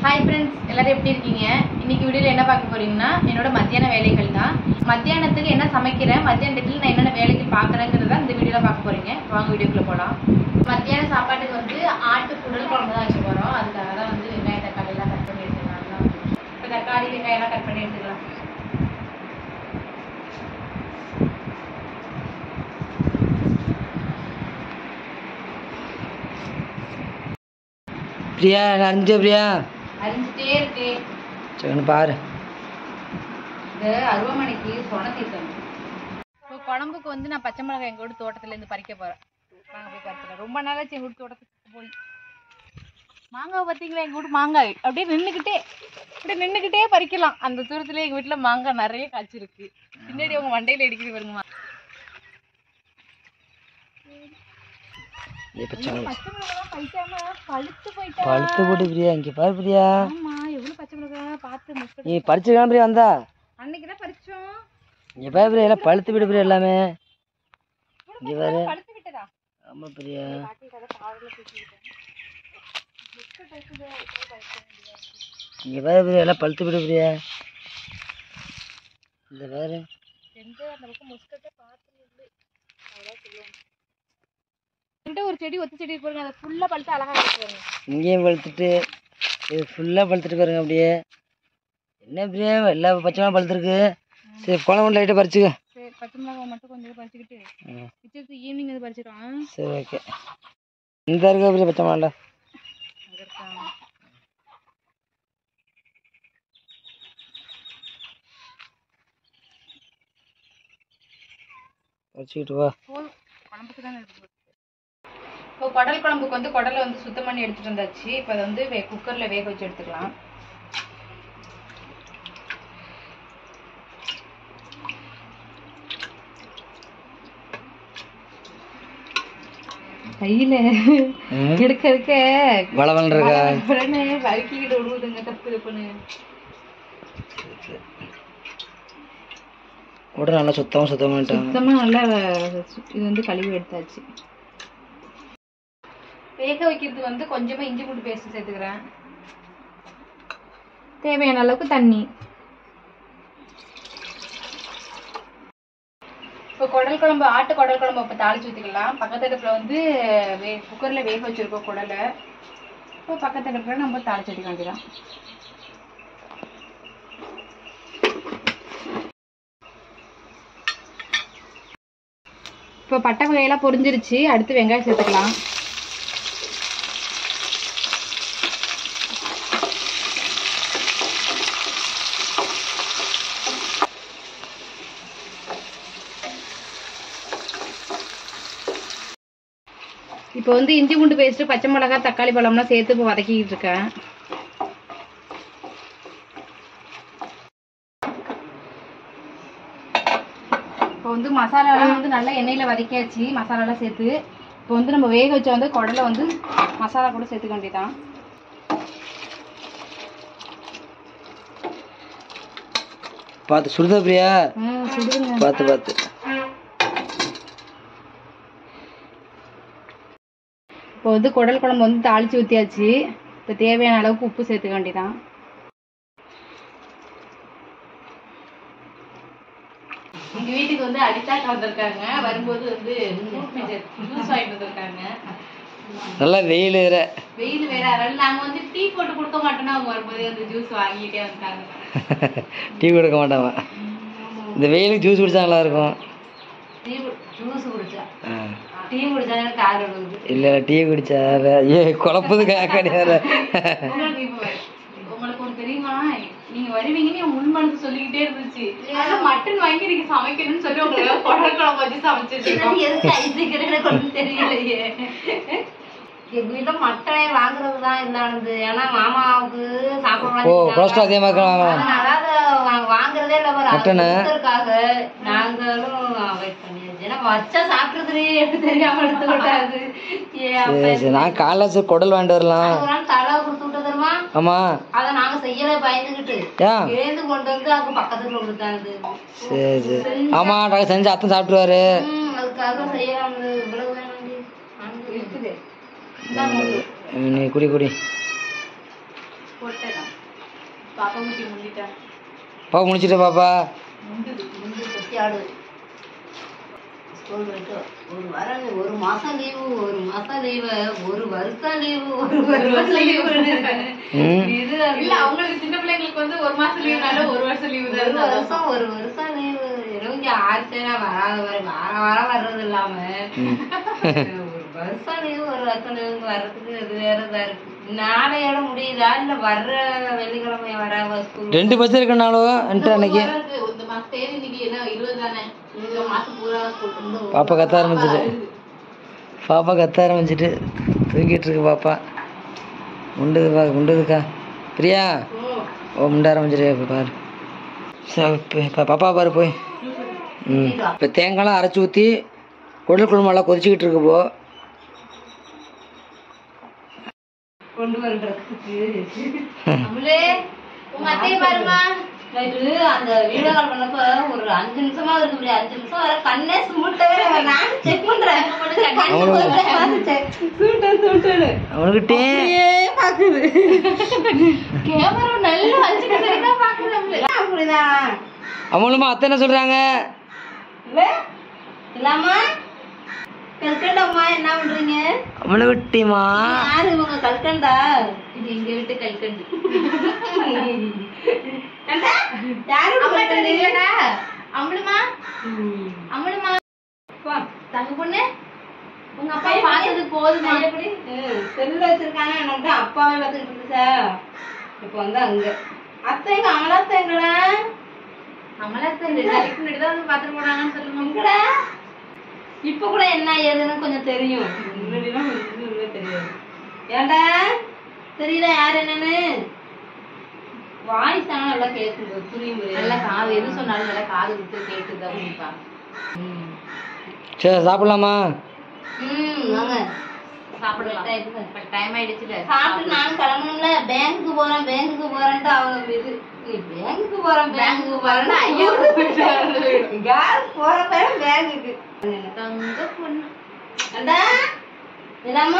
Hi friends எல்லாரும் எப்படி இருக்கீங்க இன்னைக்கு வீடியோவில் என்ன பார்க்க போறீங்கன்னா என்னோட மத்தியான வேலைகள் தான் மத்தியானத்துக்கு என்ன சமைக்கிறேன் மத்தியானத்துக்கு நான் என்னென்ன வேலைக்கு பார்க்குறேங்கிறத இந்த வீடியோவில் பார்க்க போறீங்க வாங்க வீடியோக்குள்ள போகலாம் மத்தியான சாப்பாட்டுக்கு வந்து ஆட்டு குடல் குழம்பு தான் வச்சு போகிறோம் அதுக்காக தான் வந்து வெங்காயம் தக்காளி எல்லாம் கட் பண்ணி எடுத்துக்கலாம் இப்போ தக்காளி வெங்காயம் எல்லாம் கட் பண்ணி எடுத்துக்கலாம் பிரியா அஞ்சு பிரியா அரிஞ்சிட்டே இருக்கு சரி பாரு இந்த அருவமனைக்கு சொன தீர்த்தம் இப்போ குழம்புக்கு வந்து நான் பச்சை மிளகாய் எங்க வீட்டு தோட்டத்துல இருந்து பறிக்க போறேன் நாங்க போய் பறிச்சுக்கலாம் ரொம்ப நாளாச்சு எங்க வீட்டு தோட்டத்துக்கு போய் மாங்காய் பார்த்தீங்களா எங்க வீட்டு மாங்காய் அப்படியே நின்றுக்கிட்டே அப்படியே நின்றுக்கிட்டே பறிக்கலாம் அந்த தூரத்துல எங்க வீட்டுல மாங்காய் நிறைய காய்ச்சிருக்கு பின்னாடி அவங்க மண்டையில அடிக்குது பாருங்கம்மா இது பச்சை மிளகாய். பச்சை மிளகாய் பறிக்காம பழுத்து போயிட்டா பழுத்து போட்டு பிரியா இங்கே பாரு பிரியா ஆமா எவ்வளவு பச்சை மிளகாய் பார்த்து முஸ்கட் நீ பறிச்சுக்கலாம் பிரியா வந்தா அன்னைக்கு தான் பறிச்சோம் இங்கே பாரு பிரியா எல்லாம் பழுத்து விடு பிரியா எல்லாமே இங்கே பாரு பழுத்து விட்டதா ஆமாம் பிரியா இங்கே பாரு பிரியா எல்லாம் பழுத்து விடு பிரியா இந்த பாரு எங்க அந்த பக்கம் முஸ்கட்டே பார்த்து அவ்வளோ சொல்லுவாங்க என்கிட்ட ஒரு செடி ஒத்த செடி இருக்கு பாருங்க அதை ஃபுல்லா பழுத்து அழகா இருக்கு பாருங்க இங்கேயும் பழுத்துட்டு இது ஃபுல்லாக பழுத்துட்டு பாருங்க அப்படியே என்ன பிரியா எல்லா பச்சை மிளகா பழுத்துருக்கு சரி குழம்பு லைட்டாக பறிச்சுக்க சரி பச்சை மிளகாய் மட்டும் கொஞ்சம் பறிச்சுக்கிட்டு ம் மிச்சத்துக்கு ஈவினிங் அது பறிச்சிக்கலாம் சரி ஓகே இந்த இருக்க பிரியா பச்சை மிளகா அங்க இருக்காங்க பறிச்சுக்கிட்டு வா போதும் குழம்புக்கு தானே இருக்கு இப்போ குடல் குழம்புக்கு வந்து குடலை வந்து சுத்தம் பண்ணி எடுத்துட்டு வந்தாச்சு இப்போ அதை வந்து வே குக்கரில் வேக வச்சு எடுத்துக்கலாம் கையில ம் எடுக்க எடுக்க வளவன் இருக்கா உடனே வழுக்கிக்கிட்டு விடுவதுங்க தப்பு தப்புன்னு உடனே நல்லா சுத்தமாக சுத்தம் பண்ணிட்டாங்க சுத்தமா நல்லா இது வந்து கழுவி எடுத்தாச்சு வேக வைக்கிறதுக்கு வந்து கொஞ்சமா இஞ்சி பூண்டு பேஸ்ட் சேர்த்துக்கிறேன் தேவையான அளவுக்கு தண்ணி இப்போ குடல் குழம்பு ஆட்டு குடல் குழம்பு இப்போ தாளிச்சு ஊற்றிக்கலாம் பக்கத்து அடுப்பில் வந்து வே குக்கரில் வேக வச்சிருக்கோம் குடலை இப்போ பக்கத்து அடுப்பில் நம்ம தாளிச்சு ஊற்றிக்க வேண்டியதான் இப்போ பட்டை வகையெல்லாம் பொரிஞ்சிருச்சு அடுத்து வெங்காயம் சேர்த்துக்கலாம் இப்போ வந்து இஞ்சி பூண்டு பேஸ்ட்டு பச்சை மிளகாய் தக்காளி பழம்லாம் சேர்த்து இப்போ வதக்கிக்கிட்டு இருக்கேன் இப்போ வந்து மசாலாலாம் வந்து நல்லா எண்ணெயில் வதக்கியாச்சு மசாலாலாம் சேர்த்து இப்போ வந்து நம்ம வேக வச்ச வந்து குடலை வந்து மசாலா கூட சேர்த்துக்க வேண்டியதான் பார்த்து சுடுதா பிரியா ம் சுடுதுங்க பார்த்து பார்த்து இப்போ வந்து குடல் குழம்பு வந்து தாளிச்சு ஊற்றியாச்சு இப்போ தேவையான அளவுக்கு உப்பு சேர்த்துக்க வேண்டியதான் எங்க வீட்டுக்கு வந்து அடித்தாக்க வந்திருக்காங்க வரும்போது வந்து ஜூஸ் வாங்கிட்டு வந்திருக்காங்க நல்லா வெயில் வேற வெயில் வேற அதனால நாங்க வந்து டீ போட்டு கொடுக்க மாட்டோம்னா அவங்க வரும்போது அந்த ஜூஸ் வாங்கிட்டே வந்துட்டாங்க டீ கொடுக்க மாட்டான் இந்த வெயிலுக்கு ஜூஸ் குடிச்சா நல்லா இருக்கும் டீ ஜூஸ் குடிச்சா ஆ. டீ குடிச்சா கார் விழுந்து இல்ல டீ குடிச்சா வே- ஏ குழப்பது காக்கடி வேற உங்களுக்கு இப்போ உங்களுக்கு ஒன்று தெரியுமா நீங்க வருவீங்கன்னு என் உள் மனசு சொல்லிக்கிட்டே இருந்துச்சு ஆனா மட்டன் வாங்கி நீங்க சமைக்கணும்னு சொல்லி உங்களுக்கு குடல் குழம்பு வச்சு சமைச்சிருக்கோம் எதுக்கு ஐசிக்கிறேன்னு கொஞ்சம் தெரியலையே எங்க வீட்டுல மட்டனே வாங்குறது தான் இதானது ஏன்னா மாமாவுக்கு ஓ கொலஸ்ட்ரால் சாப்பிட அதிகமாக இருக்கலாம் அதனால அதை வாங்க- வாங்குறதே இல்ல ஒரு மட்டனு? ஒருத்தருக்காக நாங்களும் அவாய்ட் பண்ணியாச்சு ஏன்னா வச்சா சாப்பிடுறதுலயே எனக்கு தெரியாம எடுத்து விட்டாது ஏ அப்ப சரி சரி நான் காலைல சரி குடல் வாங்கிட்டு வரலாம் ஒரு நாள் தலை கொடுத்து விட்டு தருமா ஆமா அதை நாங்க செய்யல பயந்துகிட்டு ஏன் எழுந்து கொண்டு வந்து அங்க பக்கத்துல கொடுத்தாங்க சரி சரி ஆமா டாக்டர் செஞ்சு அத்தன் சாப்பிட்டுருவாரு ம் அதுக்காக செய்யலாம் இவ்வளவு வேணும் இருக்குது நீ குடி குடி போட்டேன் பாப்பா ஊட்டி முந்திட்டேன் பாப்பா முடிச்சிட்ட பாப்பா முந்து முந்து கொத்தி ஆடுது ஸ்கூல் விட்டு ஒரு வாரம் ஒரு மாசம் லீவு ஒரு மாசம் லீவு ஒரு வருஷம் லீவு ஒரு வருஷம் லீவு ம் இது இல்ல அவங்களுக்கு சின்ன பிள்ளைங்களுக்கு வந்து ஒரு மாசம் லீவுனால ஒரு வருஷம் லீவு ஒரு தான் வருஷம் ஒரு வருஷம் லீவு ஏதோ இங்க ஆச்சுன்னா வராத வர வாரம் வாரம் வர்றது இல்லாம ம். ஒரு வருஷம் லீவு ஒரு வருஷம் லீவு வர்றதுக்கு இது வேற இதா இருக்கு நாளையோட முடியுதா இல்ல வர்ற வெள்ளிக்கிழமை வர ஸ்கூல் ரெண்டு பஸ் இருக்கனாலும் என்கிட்ட அன்னைக்கு இந்த மாசம் தேதி இன்னைக்கு என்ன இருபது தானே இந்த மாசம் பூரா ஸ்கூல் பாப்பா கத்த ஆரம்பிச்சிட்டு பாப்பா கத்த ஆரம்பிச்சிட்டு தூங்கிட்டு இருக்கு பாப்பா உண்டுது பா உண்டுதுக்கா பிரியா ஓ முண்ட ஆரம்பிச்சிட்டு இப்போ பாரு சரி, இப்ப- இப்ப பாப்பா பாரு போய் ம் இப்போ தேங்காய்லாம் அரைச்சி ஊற்றி குடல் குழம்பெல்லாம் கொதிச்சுக்கிட்டு இருக்கு போ கொண்டு வருகிறதுக்கு நம்மளே உங்க அத்தையை பாருமா நைட்டு அந்த வீடியோ கால் பண்ணப்ப ஒரு அஞ்சு நிமிஷமா இருக்கு இப்படி அஞ்சு நிமிஷம் வர கண்ணே சுமுட்டவே இல்லை. நானும் செக் பண்றேன் சுட்டு சுட்டுன்னு அவனுக்கிட்டே பாக்குது கேமரா நல்லா அஞ்சு நிமிஷம் தான் பாக்குது நம்மள அப்படிதான் அவங்களுமா அத்தை என்ன சொல்கிறாங்க இல்ல இல்லாமா கல்கண்டாம்மா என்ன பண்றீங்க அவனுக்கிட்டிமா யாரு இவங்க கல்கண்டா இது எங்க வீட்டு கல்கண்டு ஏண்டா? யாரு இவங்க அம்மா கல்கண்டு? இல்லடா அம்பளுமா ம். அம்பளுமா பா. தங்க பொண்ணு உங்க அப்பா பார்த்தது போதுமா எப்படி ம், செல்லுல வச்சிருக்காங்க எனக்கு அப்பாவே பார்த்துக்கிட்டு இருந்துச்சா இப்போ வந்து அங்க அத்தை எங்க அமலாத்த எங்கடா அமலாத்த ரெண்டு நாளைக்கு முன்னாடி தான் வந்து பாத்துட்டு போனாங்கன்னு சொல்லுங்க எங்கடா இப்ப கூட என்ன ஏதுன்னு கொஞ்சம் தெரியும் முன்னாடிலாம் கொஞ்சம் ஒண்ணுமே தெரியாது ஏன்டா தெரியல யார் என்னன்னு வாய்ஸ் ஆனா நல்லா கேட்குது புரியும் நல்லா காது எது சொன்னாலும் நல்லா காது விட்டு கேட்டுது அப்படின்ப்பா சரி சாப்பிட்லாமா ம் வாங்க சாப்பிடலாம் இப்ப டைம் ஆயிடுச்சுல சாப்பிட்டு நானும் கிளம்பணும்ல பேங்க்குக்கு போறேன் பேங்க்குக்கு போறேன்ட்டு அவங்க இது நீ பேங்க்குக்கு போறேன் பேங்க்குக்கு போறேன்னா ஐயோ கேஸ் போற பேர் பேங்குக்கு தங்க பொண்ணு அண்டா இல்லாமா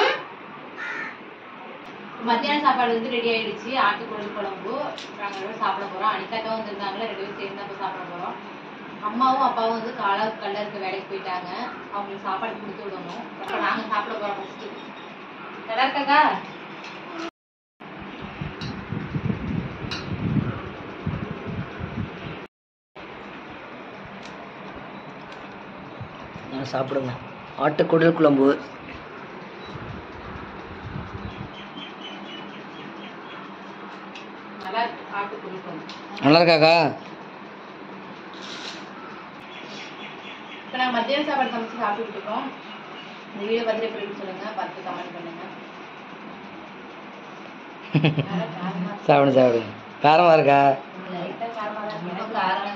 மத்தியான சாப்பாடு வந்து ரெடி ஆயிடுச்சு ஆட்டுக்குழல் குழம்பு நாங்க ரெண்டு பேரும் சாப்பிட போறோம் அனிதாக்கா வந்திருந்தாங்களா ரெண்டு பேரும் சேர்ந்து தான் சாப்பிட போறோம் அம்மாவும் அப்பாவும் வந்து காலா கல்ல இருக்க வேலைக்கு போயிட்டாங்க அவங்களுக்கு சாப்பாடு கொடுத்து விடணும் அப்ப நாங்க சாப்பிட போறோம் ஃபர்ஸ்ட் நல்லா இருக்காக்கா நான் சாப்பிடுங்க ஆட்டுக்குடல் குழம்பு நல்லா இருக்கு ஆட்டுக்குழல் குழம்பு நல்லா இருக்காக்கா இப்போ நாங்கள் மத்தியானம் சாப்பாடு சமைச்சு சாப்பிட்டுட்டு இருக்கோம் இந்த வீடியோ பார்த்துட்டு எப்படி இருக்குன்னு சொல்லுங்க பார்த்து கமெண்ட் பண்ணுங்க நல்லா காரமா இருக்கு. சாப்பிடுங்க சாப்பிடுங்க காரமாக இருக்கா லைட்டா காரமா தான் இருக்கு. ரொம்ப காரம்